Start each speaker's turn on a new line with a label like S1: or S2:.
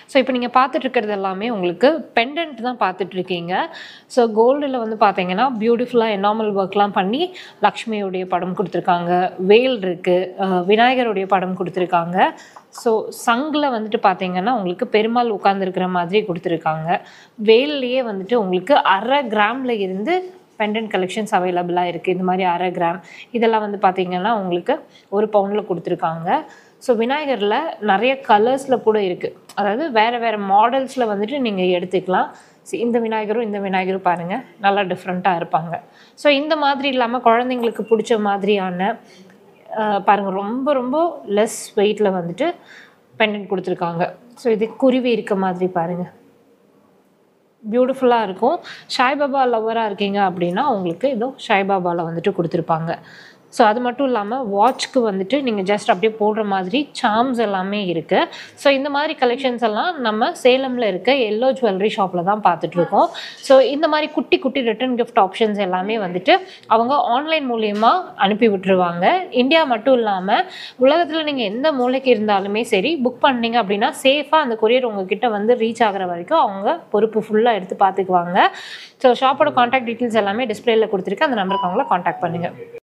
S1: so இப்போ நீங்கள் பார்த்துட்டு இருக்கிறது எல்லாமே உங்களுக்கு பெண்டன்ட் தான் பார்த்துட்டு இருக்கீங்க ஸோ கோல்டில் வந்து பார்த்தீங்கன்னா பியூட்டிஃபுல்லாக எனாமல் ஒர்க்லாம் பண்ணி லக்ஷ்மியுடைய படம் கொடுத்துருக்காங்க வேல் இருக்குது விநாயகருடைய படம் கொடுத்துருக்காங்க ஸோ சங்கில் வந்துட்டு பார்த்தீங்கன்னா உங்களுக்கு பெருமாள் உட்காந்துருக்கிற மாதிரி கொடுத்துருக்காங்க வேல்லையே வந்துட்டு உங்களுக்கு அரை கிராமில் இருந்து பெண்டன்ட் கலெக்ஷன்ஸ் அவைலபிளாக இருக்குது இந்த மாதிரி அரை கிராம் இதெல்லாம் வந்து பார்த்தீங்கன்னா உங்களுக்கு ஒரு பவுண்டில் கொடுத்துருக்காங்க ஸோ விநாயகரில் நிறைய கலர்ஸில் கூட இருக்குது அதாவது வேறு வேறு மாடல்ஸில் வந்துட்டு நீங்கள் எடுத்துக்கலாம் See, இந்த விநாயகரும் இந்த விநாயகரும் பாருங்கள் நல்லா டிஃப்ரெண்ட்டாக இருப்பாங்க ஸோ இந்த மாதிரி இல்லாமல் குழந்தைங்களுக்கு பிடிச்ச மாதிரியான அஹ், பாருங்க ரொம்ப ரொம்ப லெஸ் வெயிட்டில் வந்துட்டு பெண்டன்ட் கொடுத்துருக்காங்க ஸோ இது குருவி இருக்க மாதிரி பாருங்கள் பியூட்டிஃபுல்லாக இருக்கும் சாய்பாபா லவ்வராக இருக்கீங்க அப்படின்னா உங்களுக்கு இதோ சாய்பாபாவில் வந்துட்டு கொடுத்துருப்பாங்க ஸோ அது மட்டும் இல்லாமல் வாட்ச்க்கு வந்துட்டு நீங்கள் ஜஸ்ட் அப்படியே போடுற மாதிரி சார்ம்ஸ் எல்லாமே இருக்குது ஸோ இந்த மாதிரி கலெக்ஷன்ஸ் எல்லாம் நம்ம சேலமில் இருக்க எல்லோ ஜுவல்லரி ஷாப்பில் தான் பார்த்துட்ருக்கோம் ஸோ இந்த மாதிரி குட்டி குட்டி ரிட்டர்ன் கிஃப்ட் ஆப்ஷன்ஸ் எல்லாமே வந்துட்டு அவங்க ஆன்லைன் மூலயமா அனுப்பி விட்டுருவாங்க இந்தியா மட்டும் இல்லாமல் உலகத்தில் நீங்கள் எந்த மூலைக்கு இருந்தாலுமே சரி புக் பண்ணீங்க அப்படின்னா சேஃபாக அந்த கொரியர் உங்ககிட்ட வந்து ரீச் ஆகுற வரைக்கும் அவங்க பொறுப்பு ஃபுல்லாக எடுத்து பார்த்துக்குவாங்க ஸோ ஷாப்போட காண்டாக்ட் டீட்டெயில்ஸ் எல்லாமே டிஸ்பிளேல கொடுத்துருக்கு அந்த நம்பருக்கு அவங்கள காண்டாக்ட் பண்ணுங்கள்